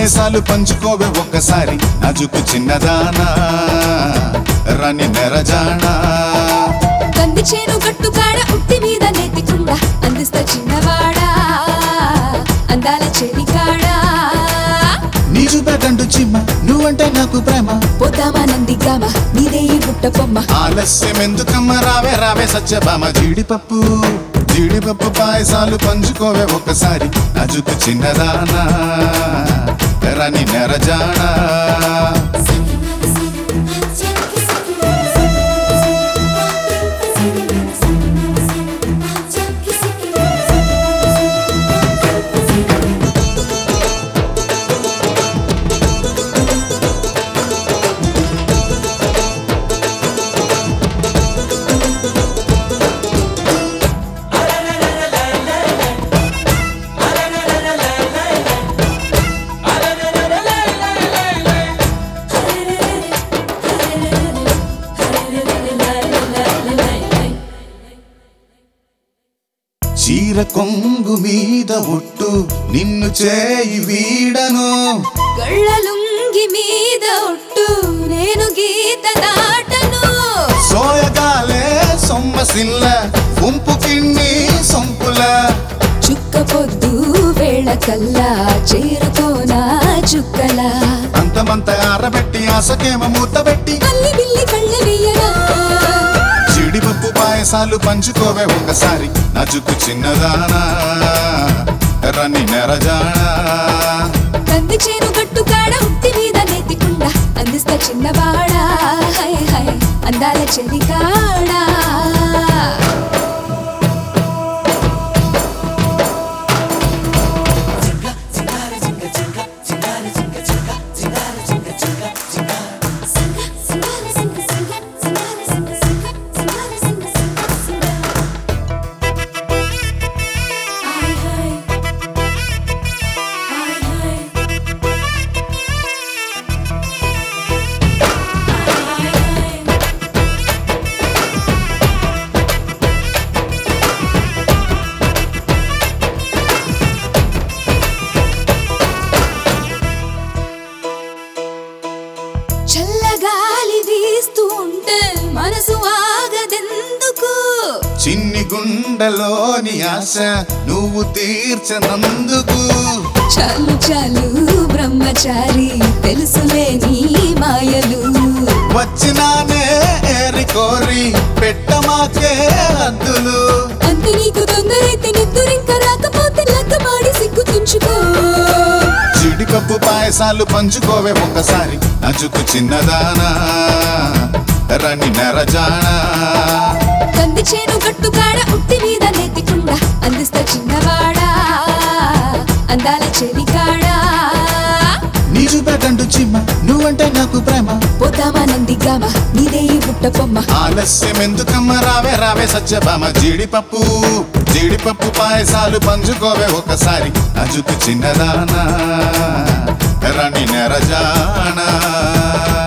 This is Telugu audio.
పాయసాలు పంచుకోవే ఒక్కసారి నజుకు చిన్నదానా రని నెరజానా కంది చేను గట్టు కాడ ఉట్టి మీద నెత్తికుండా అందిస్తా చిన్నవాడా అందాల చెవి కాడా నీ చూపేటండు చిమ్మ నువ్వంటే నాకు ప్రేమ పోతామా నందిగామ నీదే ఈ బుట్ట బొమ్మ ఆలస్యం ఎందుకమ్మ రావే రావే సత్యభామ జీడిపప్పు జీడిపప్పు పాయసాలు పంచుకోవే ఒక్కసారి నజుకు చిన్నదానా రని నెరజానా చీర కొంగు మీద ఒట్టు నిన్ను చేయి వీడను గళ్ళలుంగి మీద ఒట్టు నేను గీత దాటను సోయగాలే సొమ్మసిల్ల గుంపు కిన్ని సొంపుల చుక్క పొద్దు వేళ కల్లా చేరుకోనా చుక్కలా అంతమంత ఆరబెట్టి ఆసకేమ మూతబెట్టి అల్లి బిల్లి కళ్ళ వెయ్యరా జీడిపప్పు పాయసాలు పంచుకోవే ఒకసారి నజుకు చిన్నదానా రని నెరజానా కంది చేను గట్టు కాడ ఉట్టి మీద నెత్తికుండా అందిస్తా చిన్నవాడా హై హై అందాల చెవి కాడా చల్లగాలి వీస్తూ ఉంటే మనసు ఆగదెందుకు చిన్ని గుండెలోని ఆశ నువ్వు తీర్చనందుకు చాలు చాలు బ్రహ్మచారి తెలుసులే నీ మాయలు వచ్చినానే ఏరి కోరి పెట్టమాకే హద్దులు అంత నీకు తొందరైతే నిద్దురింక రాకపోతే లగ్గమాడి సిగ్గు తుంచుకో జీడిపప్పు పాయసాలు పంచుకోవే ఒక్కసారి నజుకు చిన్నదానా రని నెరజానా కంది చేను గట్టు కాడ ఉట్టి మీద నెత్తికుండా అందిస్తా చిన్నవాడా అందాల చెవి కాడా నీ చూపేటండు చిమ్మ నువ్వంటే నాకు ప్రేమ పోతామా నందిగామ నీదే ఈ బుట్ట బొమ్మ ఆలస్యం ఎందుకమ్మ రావే రావే సత్యభామ జీడిపప్పు జీడిపప్పు పాయసాలు పంచుకోవే ఒకసారి నజుకు చిన్నదానా రని నెరజానా